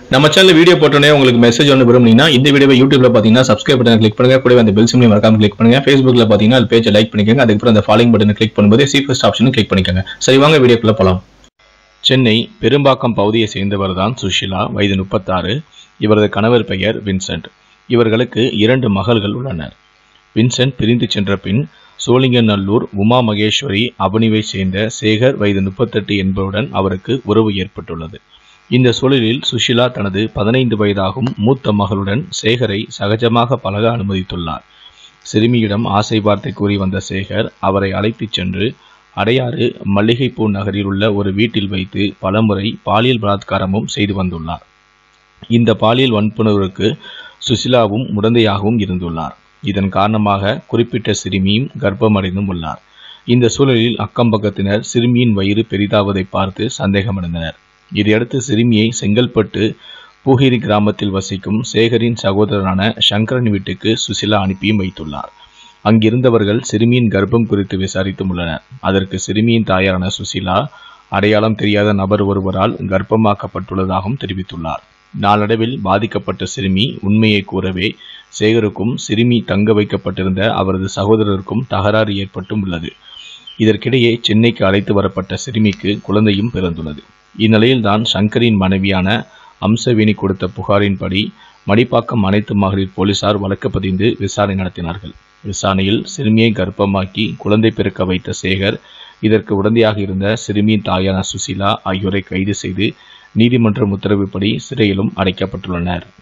நம்ம channel video போட்டோன்னே உங்களுக்கு மெசேஜ் ஒன்று விரும்புனீங்கன்னா இந்த வீடியோவை யூடியூப்ல பார்த்தீங்கன்னா சப்ஸ்கிரைப் பட்டன் கிளிக் பண்ணுங்க கூடவே அந்த பெல் சிம்லையும் மறக்காம கிளிக் பண்ணுங்க ஃபேஸ்புக்ல பார்த்தீங்கன்னா அது பேஜை லைக் பண்ணிக்கோங்க அதுக்கப்புறம் அந்த ஃபாலோயிங் பட்டனை கிளிக் பண்ணும்போது சி ஃபர்ஸ்ட் ஆப்ஷனும் கிளிக் பண்ணிக்கோங்க சரி வாங்க வீடியோக்குள்ள போலாம் சென்னை பெரும்பாக்கம் பகுதியை சேர்ந்தவர் தான் சுஷிலா வயது முப்பத்தாறு இவரது கணவர் பெயர் வின்சென்ட் இவர்களுக்கு இரண்டு மகள்கள் உள்ளனர் வின்சென்ட் பிரிந்து சென்ற பின் சோழிங்கநல்லூர் உமா மகேஸ்வரி அவனிவை சேர்ந்த சேகர் வயது முப்பத்தெட்டு என்பவருடன் அவருக்கு உறவு ஏற்பட்டுள்ளது இந்த சூழலில் சுஷிலா தனது பதினைந்து வயதாகும் மூத்த மகளுடன் சேகரை சகஜமாக பழக அனுமதித்துள்ளார் சிறுமியிடம் ஆசை வார்த்தை கூறி வந்த சேகர் அவரை அழைத்துச் சென்று அடையாறு மல்லிகைப்பூ நகரில் உள்ள ஒரு வீட்டில் வைத்து பலமுறை பாலியல் பலாத்காரமும் செய்து வந்துள்ளார் இந்த பாலியல் வன்புணர்வுக்கு சுசிலாவும் உடந்தையாகவும் இருந்துள்ளார் இதன் காரணமாக குறிப்பிட்ட சிறுமியும் கர்ப்பமடைந்தும் உள்ளார் இந்த சூழலில் அக்கம்பக்கத்தினர் சிறுமியின் வயிறு பெரிதாவதை பார்த்து சந்தேகமடைந்தனர் இதையடுத்து சிறுமியை செங்கல்பட்டு பூகிரி கிராமத்தில் வசிக்கும் சேகரின் சகோதரரான சங்கரன் வீட்டுக்கு சுசிலா அனுப்பியும் வைத்துள்ளார் அங்கிருந்தவர்கள் சிறுமியின் கர்ப்பம் குறித்து விசாரித்தும் உள்ளனர் அதற்கு சிறுமியின் தாயாரான சுசிலா அடையாளம் தெரியாத நபர் ஒருவரால் கர்ப்பமாக்கப்பட்டுள்ளதாகவும் தெரிவித்துள்ளார் நாளடைவில் பாதிக்கப்பட்ட சிறுமி உண்மையை கூறவே சேகருக்கும் சிறுமி தங்க வைக்கப்பட்டிருந்த அவரது சகோதரருக்கும் தகராறு ஏற்பட்டும் உள்ளது இதற்கிடையே சென்னைக்கு அழைத்து வரப்பட்ட சிறுமிக்கு குழந்தையும் பிறந்துள்ளது இந்நிலையில்தான் சங்கரின் மனைவியான அம்சவேணி கொடுத்த புகாரின்படி மடிப்பாக்கம் அனைத்து மகளிர் போலீசார் வழக்கு பதிந்து விசாரணை நடத்தினார்கள் விசாரணையில் சிறுமியை கர்ப்பமாக்கி குழந்தை பிறக்க வைத்த சேகர் இதற்கு உடந்தையாக இருந்த சிறுமியின் தாயான சுசிலா ஆகியோரை கைது செய்து நீதிமன்றம் உத்தரவுப்படி சிறையிலும் அடைக்கப்பட்டுள்ளனர்